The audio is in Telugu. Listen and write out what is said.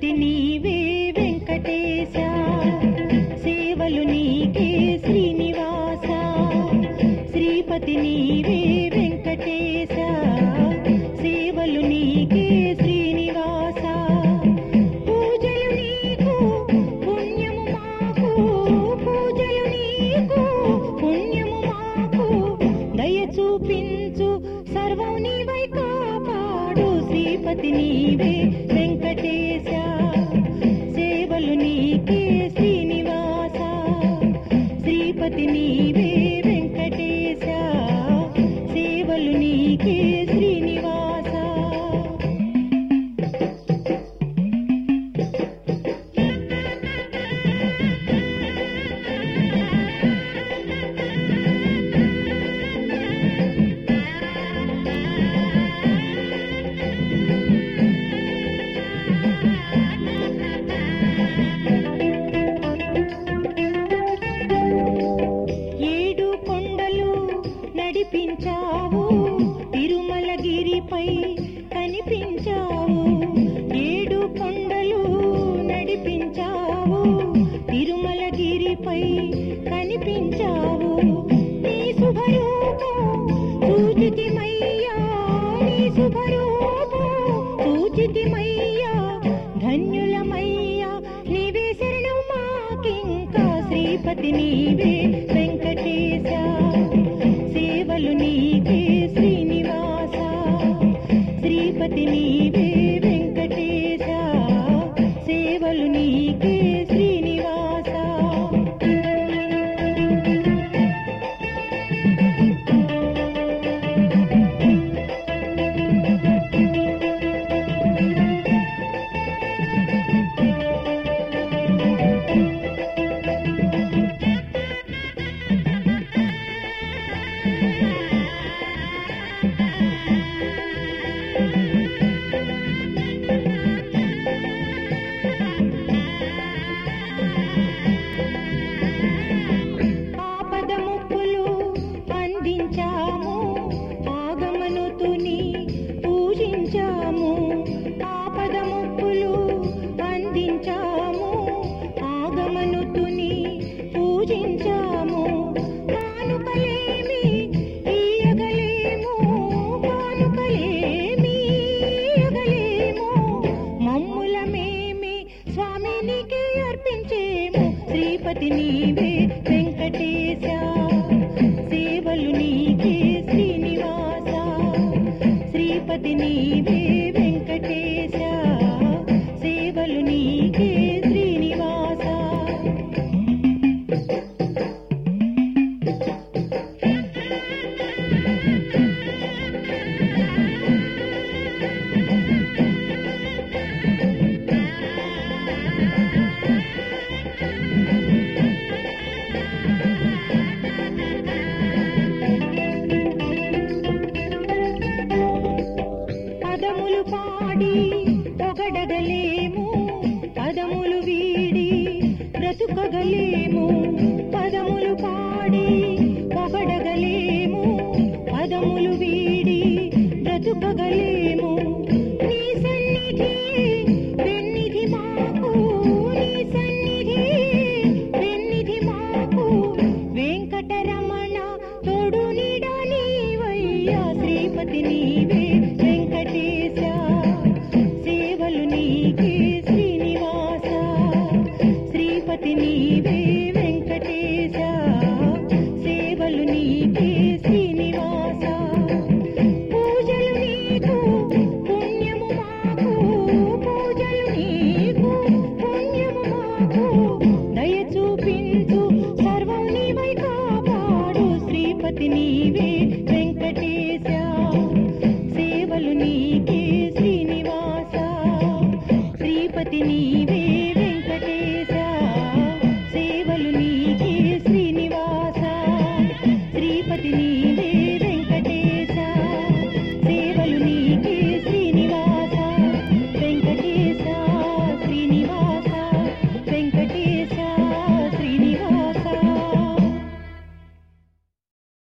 శ్రీపతి నీవే వెంకటేశ సేవలు నీకే శ్రీనివాస శ్రీపతి నీవే వెంకటేశ సేవలు నీకే శ్రీనివాస పూజలు నీకు పుణ్యము మాకు పూజలు నీకు పుణ్యము మాకు దయ చూపించు సర్వం నీవై కాపాడు శ్రీపతి నీవే వెంకటేశ సేవలు నీకే శ్రీనివాస శ్రీపతి నీవే వెంకటేశ సేవలు నీకే శ్రీనివాస ఏడు కొండలు నడిపించావు తిరుమలగిరిపై కనిపించావు ఏడు కొండలు నడిపించావు తిరుమలగిరిపై కనిపించావు నీ శుభరూపం సూచితిమయ్యా నీ శుభరూపం సూచితిమయ్యా ధన్యులమయ్యా నీవే శరణం మాకింకా శ్రీపతి నీవే వెంకటేశ సేవలు నీకే శ్రీనివాస శ్రీపతి నీవే వెంకటేశ సేవలు నీకే శ్రీనివాస ఆపద ముక్కులు అందించాము ఆగమను తుని పూజించాము ఆపద ముక్కులు అందించాము ఆగమను తుని పూజించాము కానుకలేమి ఇయ్యగలేము కానుకలేమి ఇయ్యగలేము మమ్ముల మేమి స్వామినికి అర్పించేము శ్రీపతి నీవే వెంకటేశ సేవలు నీకే శ్రీనివాస శ్రీపతి నీవే వెంకటేశ సేవలు నీకే శ్రీనివాస పదములు పాడి పొగడగలేము పదములు వీడి బ్రతుకగలేము పదములు పాడి పొగడగలేము పదములు వీడి బ్రతుకగలేము నీ సన్నిధి పెన్నిధి మాకు నీ సన్నిధి పెన్నిధి మాకు వెంకటరమణ తోడు నీడా నీవయ్యా శ్రీపతి నీవే వెంకటేశ సేవలు నీకే శ్రీనివాస శ్రీపతి నీవే వెంకటేశ సేవలు నీకే శ్రీనివాస పూజలు నీకు పుణ్యము మాకు పూజలు నీకు పుణ్యము మాకు దయ చూపించు సర్వం నీవై కాపాడు శ్రీపతి నీవే వెంకటేశ సేవలు నీకే శ్రీనివాస శ్రీపతి నీవే